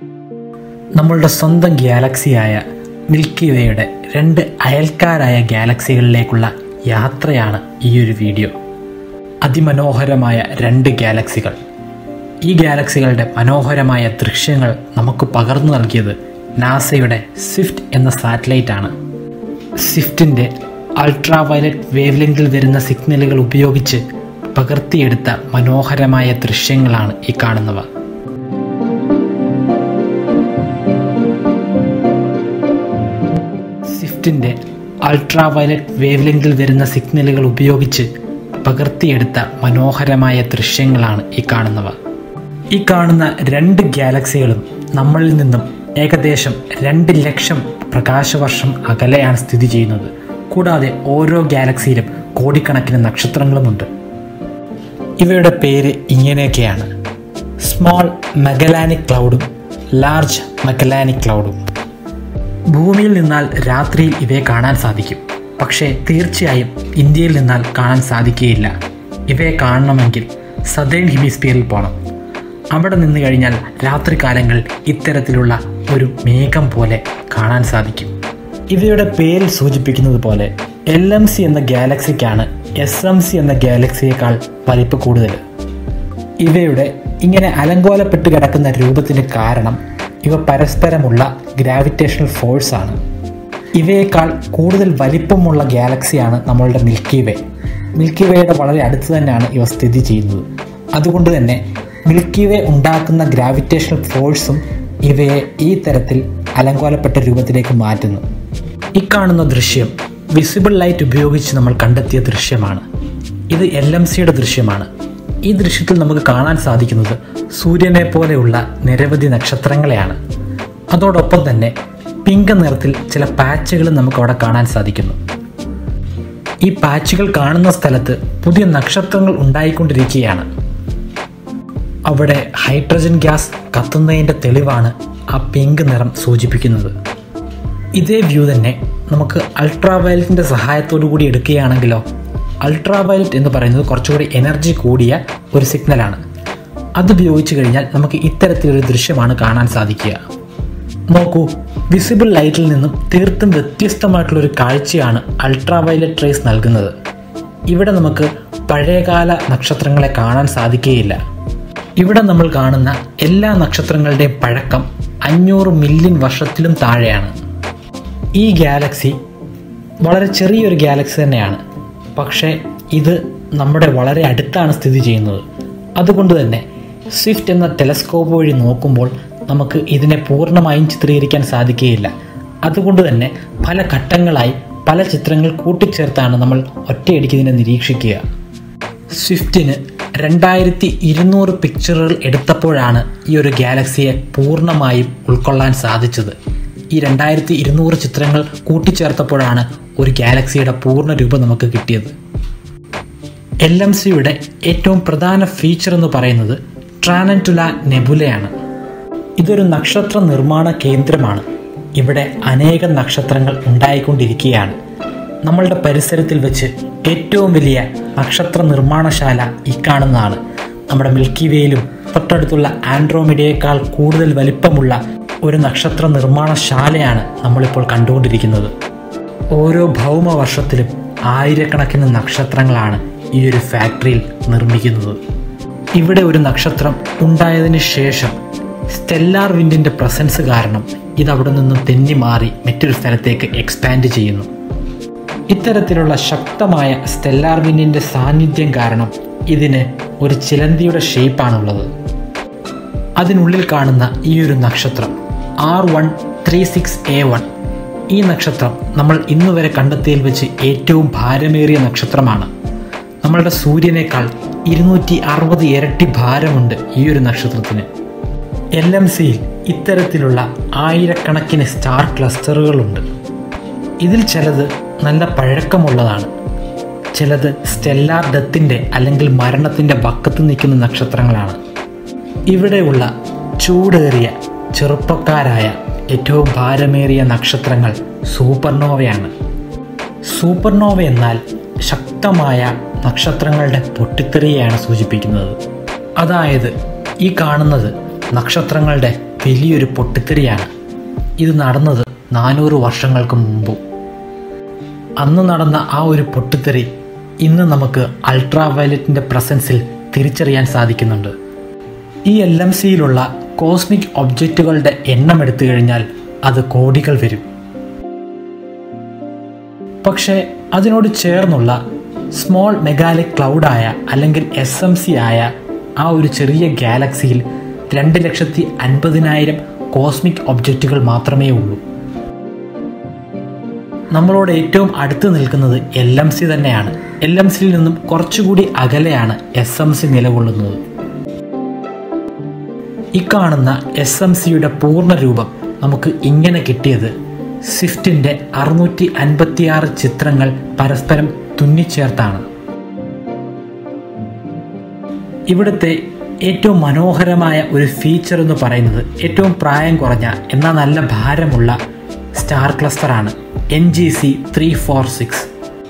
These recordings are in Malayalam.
നമ്മളുടെ സ്വന്തം ഗാലക്സിയായ മിൽക്കി വേയുടെ രണ്ട് അയൽക്കാരായ ഗാലക്സികളിലേക്കുള്ള യാത്രയാണ് ഈ ഒരു വീഡിയോ അതിമനോഹരമായ രണ്ട് ഗാലക്സികൾ ഈ ഗാലക്സികളുടെ മനോഹരമായ ദൃശ്യങ്ങൾ നമുക്ക് പകർന്നു നൽകിയത് നാസയുടെ സ്വിഫ്റ്റ് എന്ന സാറ്റലൈറ്റ് ആണ് സ്വിഫ്റ്റിൻ്റെ അൾട്രാ വയലറ്റ് വേവ് ലെങ്തിൽ വരുന്ന സിഗ്നലുകൾ ഉപയോഗിച്ച് പകർത്തിയെടുത്ത മനോഹരമായ ദൃശ്യങ്ങളാണ് ഈ കാണുന്നവ സ്വിഫ്റ്റിൻ്റെ അൾട്രാ വയലറ്റ് വേവ് ലെങ്തിൽ വരുന്ന സിഗ്നലുകൾ ഉപയോഗിച്ച് പകർത്തിയെടുത്ത മനോഹരമായ ദൃശ്യങ്ങളാണ് ഈ കാണുന്നവ ഈ കാണുന്ന രണ്ട് ഗാലക്സികളും നമ്മളിൽ നിന്നും ഏകദേശം രണ്ട് ലക്ഷം പ്രകാശവർഷം അകലെയാണ് സ്ഥിതി ചെയ്യുന്നത് കൂടാതെ ഓരോ ഗാലക്സിയിലും കോടിക്കണക്കിന് നക്ഷത്രങ്ങളുമുണ്ട് ഇവയുടെ പേര് ഇങ്ങനെയൊക്കെയാണ് സ്മോൾ മെഗലാനിക് ക്ലൗഡും ലാർജ് മെഗലാനിക് ക്ലൗഡും ഭൂമിയിൽ നിന്നാൽ രാത്രിയിൽ ഇവയെ കാണാൻ സാധിക്കും പക്ഷേ തീർച്ചയായും ഇന്ത്യയിൽ നിന്നാൽ കാണാൻ സാധിക്കുകയില്ല ഇവയെ കാണണമെങ്കിൽ സദേൺ ഹെമിസ്ഫിയറിൽ പോകണം അവിടെ നിന്ന് കഴിഞ്ഞാൽ രാത്രികാലങ്ങൾ ഇത്തരത്തിലുള്ള ഒരു മേഘം പോലെ കാണാൻ സാധിക്കും ഇവയുടെ പേരിൽ സൂചിപ്പിക്കുന്നത് പോലെ എൽ എം സി എന്ന ഗാലക്സിക്കാണ് എസ് എം സി എന്ന ഗാലക്സിയേക്കാൾ വലിപ്പം കൂടുതൽ ഇവയുടെ ഇങ്ങനെ അലങ്കോലപ്പെട്ട് കിടക്കുന്ന രൂപത്തിന് കാരണം ഇവ പരസ്പരമുള്ള ഗ്രാവിറ്റേഷണൽ ഫോഴ്സ് ആണ് ഇവയേക്കാൾ കൂടുതൽ വലിപ്പമുള്ള ഗാലക്സിയാണ് നമ്മളുടെ മിൽക്കി വേ മിൽക്കി വേയുടെ വളരെ അടുത്ത് തന്നെയാണ് ഇവ സ്ഥിതി ചെയ്യുന്നത് അതുകൊണ്ട് തന്നെ മിൽക്കി വേ ഉണ്ടാക്കുന്ന ഗ്രാവിറ്റേഷണൽ ഫോഴ്സും ഇവയെ ഈ തരത്തിൽ അലങ്കോലപ്പെട്ട രൂപത്തിലേക്ക് മാറ്റുന്നു ഇക്കാണുന്ന ദൃശ്യം വിസിബിൾ ലൈറ്റ് ഉപയോഗിച്ച് നമ്മൾ കണ്ടെത്തിയ ദൃശ്യമാണ് ഇത് എൽ എം സിയുടെ ദൃശ്യമാണ് ഈ ദൃശ്യത്തിൽ നമുക്ക് കാണാൻ സാധിക്കുന്നത് സൂര്യനെ പോലെയുള്ള നിരവധി നക്ഷത്രങ്ങളെയാണ് അതോടൊപ്പം തന്നെ പിങ്ക് നിറത്തിൽ ചില പാച്ചുകൾ നമുക്ക് അവിടെ കാണാൻ സാധിക്കുന്നു ഈ പാച്ചുകൾ കാണുന്ന സ്ഥലത്ത് പുതിയ നക്ഷത്രങ്ങൾ ഉണ്ടായിക്കൊണ്ടിരിക്കുകയാണ് അവിടെ ഹൈഡ്രജൻ ഗ്യാസ് കത്തുന്നതിൻ്റെ തെളിവാണ് ആ പിങ്ക് നിറം സൂചിപ്പിക്കുന്നത് ഇതേ വ്യൂ തന്നെ നമുക്ക് അൾട്രാ വയലറ്റിൻ്റെ സഹായത്തോടു കൂടി എടുക്കുകയാണെങ്കിലോ അൾട്രാ വയലറ്റ് എന്ന് പറയുന്നത് കുറച്ചുകൂടി എനർജി കൂടിയ ഒരു സിഗ്നലാണ് അത് ഉപയോഗിച്ച് കഴിഞ്ഞാൽ നമുക്ക് ഇത്തരത്തിലൊരു ദൃശ്യമാണ് കാണാൻ സാധിക്കുക നോക്കൂ വിസിബിൾ ലൈറ്റിൽ നിന്നും തീർത്തും വ്യത്യസ്തമായിട്ടുള്ള ഒരു കാഴ്ചയാണ് അൾട്രാ വയലറ്റ് റേസ് നൽകുന്നത് ഇവിടെ നമുക്ക് പഴയകാല നക്ഷത്രങ്ങളെ കാണാൻ സാധിക്കുകയില്ല ഇവിടെ നമ്മൾ കാണുന്ന എല്ലാ നക്ഷത്രങ്ങളുടെയും പഴക്കം അഞ്ഞൂറ് മില്യൺ വർഷത്തിലും താഴെയാണ് ഈ ഗാലക്സി വളരെ ചെറിയൊരു ഗാലക്സി തന്നെയാണ് പക്ഷേ ഇത് നമ്മുടെ വളരെ അടുത്താണ് സ്ഥിതി ചെയ്യുന്നത് അതുകൊണ്ട് തന്നെ സ്വിഫ്റ്റ് എന്ന ടെലസ്കോപ്പ് വഴി നോക്കുമ്പോൾ നമുക്ക് ഇതിനെ പൂർണ്ണമായും ചിത്രീകരിക്കാൻ സാധിക്കുകയില്ല അതുകൊണ്ട് തന്നെ പല ഘട്ടങ്ങളായി പല ചിത്രങ്ങൾ കൂട്ടിച്ചേർത്താണ് നമ്മൾ ഒറ്റയടിക്ക് ഇതിനെ നിരീക്ഷിക്കുക സ്വിഫ്റ്റിന് രണ്ടായിരത്തി ഇരുന്നൂറ് പിക്ചറുകൾ എടുത്തപ്പോഴാണ് ഈ ഒരു ഗാലക്സിയെ പൂർണ്ണമായും ഉൾക്കൊള്ളാൻ സാധിച്ചത് ഈ രണ്ടായിരത്തി ഇരുന്നൂറ് ചിത്രങ്ങൾ കൂട്ടിച്ചേർത്തപ്പോഴാണ് ഒരു ഗാലക്സിയുടെ പൂർണ്ണ രൂപം നമുക്ക് കിട്ടിയത് എൽ എം സിയുടെ ഏറ്റവും പ്രധാന ഫീച്ചർ എന്ന് പറയുന്നത് ട്രാനൻറ്റുല നെബുലയാണ് ഇതൊരു നക്ഷത്ര നിർമ്മാണ കേന്ദ്രമാണ് ഇവിടെ അനേകം നക്ഷത്രങ്ങൾ ഉണ്ടായിക്കൊണ്ടിരിക്കുകയാണ് നമ്മളുടെ പരിസരത്തിൽ വെച്ച് ഏറ്റവും വലിയ നക്ഷത്ര നിർമ്മാണശാല ഈ കാണുന്നതാണ് നമ്മുടെ മിൽക്കി വേയിലും തൊട്ടടുത്തുള്ള ആൻഡ്രോമിഡയേക്കാൾ കൂടുതൽ വലിപ്പമുള്ള ഒരു നക്ഷത്ര നിർമ്മാണശാലയാണ് നമ്മളിപ്പോൾ കണ്ടുകൊണ്ടിരിക്കുന്നത് ഓരോ ഭൗമവർഷത്തിലും ആയിരക്കണക്കിന് നക്ഷത്രങ്ങളാണ് ഈ ഒരു ഫാക്ടറിയിൽ നിർമ്മിക്കുന്നത് ഇവിടെ ഒരു നക്ഷത്രം ഉണ്ടായതിനു ശേഷം സ്റ്റെല്ലാർ വിൻഡിൻ്റെ പ്രസൻസ് കാരണം ഇത് അവിടെ നിന്നും തെന്നി മാറി മറ്റൊരു സ്ഥലത്തേക്ക് എക്സ്പാൻഡ് ചെയ്യുന്നു ഇത്തരത്തിലുള്ള ശക്തമായ സ്റ്റെല്ലാർ വിൻഡിൻ്റെ സാന്നിധ്യം കാരണം ഇതിന് ഒരു ചിലന്തിയുടെ ഷേപ്പാണുള്ളത് അതിനുള്ളിൽ കാണുന്ന ഈ ഒരു നക്ഷത്രം R one three six A one ഈ നക്ഷത്രം നമ്മൾ ഇന്ന് വരെ കണ്ടെത്തിയതിൽ വെച്ച് ഏറ്റവും ഭാരമേറിയ നക്ഷത്രമാണ് നമ്മളുടെ സൂര്യനേക്കാൾ ഇരുന്നൂറ്റി അറുപത് ഇരട്ടി ഭാരമുണ്ട് ഈ ഒരു നക്ഷത്രത്തിന് എൽ എം സിയിൽ ഇത്തരത്തിലുള്ള ആയിരക്കണക്കിന് സ്റ്റാർ ക്ലസ്റ്ററുകളുണ്ട് ഇതിൽ ചിലത് നല്ല പഴക്കമുള്ളതാണ് ചിലത് സ്റ്റെല്ലാർ ഡെത്തിൻ്റെ അല്ലെങ്കിൽ മരണത്തിൻ്റെ വക്കത്ത് നിൽക്കുന്ന നക്ഷത്രങ്ങളാണ് ഇവിടെയുള്ള ചൂടേറിയ ചെറുപ്പക്കാരായ ഏറ്റവും ഭാരമേറിയ നക്ഷത്രങ്ങൾ സൂപ്പർനോവയാണ് സൂപ്പർനോവ എന്നാൽ ശക്തമായ നക്ഷത്രങ്ങളുടെ പൊട്ടിത്തെറിയെയാണ് സൂചിപ്പിക്കുന്നത് അതായത് ഈ കാണുന്നത് നക്ഷത്രങ്ങളുടെ വലിയൊരു പൊട്ടിത്തെറിയാണ് ഇത് നടന്നത് നാനൂറ് വർഷങ്ങൾക്ക് മുമ്പും അന്ന് നടന്ന ആ ഒരു പൊട്ടിത്തെറി ഇന്ന് നമുക്ക് അൾട്രാ വയലറ്റിൻ്റെ പ്രസൻസിൽ തിരിച്ചറിയാൻ സാധിക്കുന്നുണ്ട് ഈ എൽ എം സിയിലുള്ള കോസ്മിക് ഒബ്ജക്റ്റുകളുടെ എണ്ണം എടുത്തു കഴിഞ്ഞാൽ അത് കോടികൾ വരും പക്ഷേ അതിനോട് ചേർന്നുള്ള സ്മോൾ മെഗാലിക് ക്ലൗഡായ അല്ലെങ്കിൽ എസ് എം സി ആയ ആ ഒരു ചെറിയ ഗാലക്സിയിൽ രണ്ട് ലക്ഷത്തി അൻപതിനായിരം കോസ്മിക് ഒബ്ജക്റ്റുകൾ മാത്രമേ ഉള്ളൂ നമ്മളോട് ഏറ്റവും അടുത്ത് നിൽക്കുന്നത് എൽ എം സി തന്നെയാണ് എൽ എം സിയിൽ നിന്നും കുറച്ചുകൂടി അകലെയാണ് എസ് എം സി നിലകൊള്ളുന്നത് ഈ കാണുന്ന എസ് എം സിയുടെ പൂർണ്ണ രൂപം നമുക്ക് ഇങ്ങനെ കിട്ടിയത് സ്വിഫ്റ്റിൻ്റെ അറുന്നൂറ്റി അൻപത്തിയാറ് ചിത്രങ്ങൾ പരസ്പരം തുന്നിച്ചേർത്താണ് ഇവിടുത്തെ ഏറ്റവും മനോഹരമായ ഒരു ഫീച്ചർ എന്ന് പറയുന്നത് ഏറ്റവും പ്രായം കുറഞ്ഞ എന്നാൽ നല്ല ഭാരമുള്ള സ്റ്റാർ ക്ലസ്റ്ററാണ് N G C three four six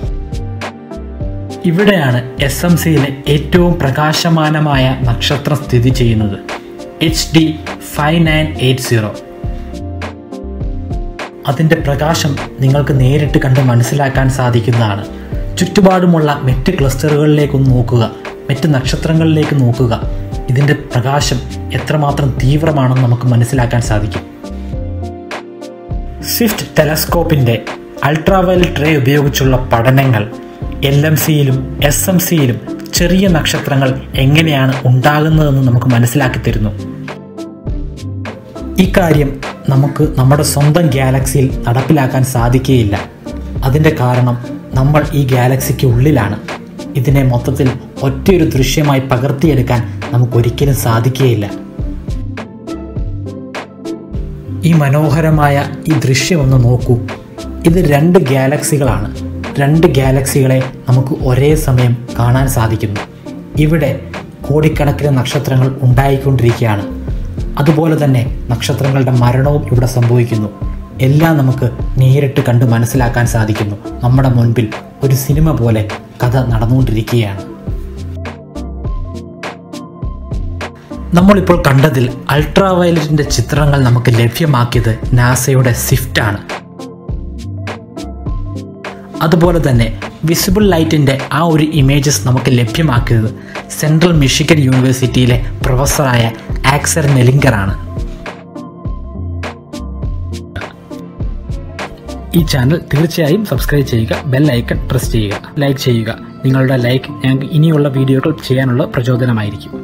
ഇവിടെയാണ് എസ് എം സിയിലെ ഏറ്റവും പ്രകാശമാനമായ നക്ഷത്രം സ്ഥിതി ചെയ്യുന്നത് H D five nine eight zero അതിൻ്റെ പ്രകാശം നിങ്ങൾക്ക് നേരിട്ട് കണ്ട് മനസ്സിലാക്കാൻ സാധിക്കുന്നതാണ് ചുറ്റുപാടുമുള്ള മറ്റ് ക്ലസ്റ്ററുകളിലേക്കൊന്ന് നോക്കുക മറ്റ് നക്ഷത്രങ്ങളിലേക്ക് നോക്കുക ഇതിൻ്റെ പ്രകാശം എത്രമാത്രം തീവ്രമാണെന്ന് നമുക്ക് മനസ്സിലാക്കാൻ സാധിക്കും സ്വിഫ്റ്റ് ടെലസ്കോപ്പിൻ്റെ അൾട്രാവയലറ്റ് റേ ഉപയോഗിച്ചുള്ള പഠനങ്ങൾ എൽ എം സിയിലും എസ് എം സിയിലും ചെറിയ നക്ഷത്രങ്ങൾ എങ്ങനെയാണ് ഉണ്ടാകുന്നതെന്ന് നമുക്ക് മനസ്സിലാക്കി തരുന്നു ഈ കാര്യം നമുക്ക് നമ്മുടെ സ്വന്തം ഗാലക്സിയിൽ നടപ്പിലാക്കാൻ സാധിക്കുകയില്ല അതിൻ്റെ കാരണം നമ്മൾ ഈ ഗാലക്സിക്ക് ഉള്ളിലാണ് ഇതിനെ മൊത്തത്തിൽ ഒറ്റയൊരു ദൃശ്യമായി പകർത്തിയെടുക്കാൻ നമുക്കൊരിക്കലും സാധിക്കുകയില്ല ഈ മനോഹരമായ ഈ ദൃശ്യം ഒന്ന് നോക്കൂ ഇത് രണ്ട് ഗാലക്സികളാണ് രണ്ട് ഗാലക്സികളെ നമുക്ക് ഒരേ സമയം കാണാൻ സാധിക്കുന്നു ഇവിടെ കോടിക്കണക്കിന് നക്ഷത്രങ്ങൾ ഉണ്ടായിക്കൊണ്ടിരിക്കുകയാണ് അതുപോലെ തന്നെ നക്ഷത്രങ്ങളുടെ മരണവും ഇവിടെ സംഭവിക്കുന്നു എല്ലാം നമുക്ക് നേരിട്ട് കണ്ട് മനസ്സിലാക്കാൻ സാധിക്കുന്നു നമ്മുടെ മുൻപിൽ ഒരു സിനിമ പോലെ കഥ നടന്നുകൊണ്ടിരിക്കുകയാണ് നമ്മളിപ്പോൾ കണ്ടതിൽ അൾട്രാ വയലറ്റിന്റെ ചിത്രങ്ങൾ നമുക്ക് ലഭ്യമാക്കിയത് നാസയുടെ സ്വിഫ്റ്റ് ആണ് അതുപോലെ തന്നെ വിസിബിൾ ലൈറ്റിൻ്റെ ആ ഒരു ഇമേജസ് നമുക്ക് ലഭ്യമാക്കിയത് സെൻട്രൽ മിഷിഗൻ യൂണിവേഴ്സിറ്റിയിലെ പ്രൊഫസറായ ആക്സർ മെലിങ്കർ ആണ് ഈ ചാനൽ തീർച്ചയായും സബ്സ്ക്രൈബ് ചെയ്യുക ബെൽ ഐക്കൺ പ്രസ് ചെയ്യുക ലൈക്ക് ചെയ്യുക നിങ്ങളുടെ ലൈക്ക് ഞങ്ങൾക്ക് ഇനിയുള്ള വീഡിയോകൾ ചെയ്യാനുള്ള പ്രചോദനമായിരിക്കും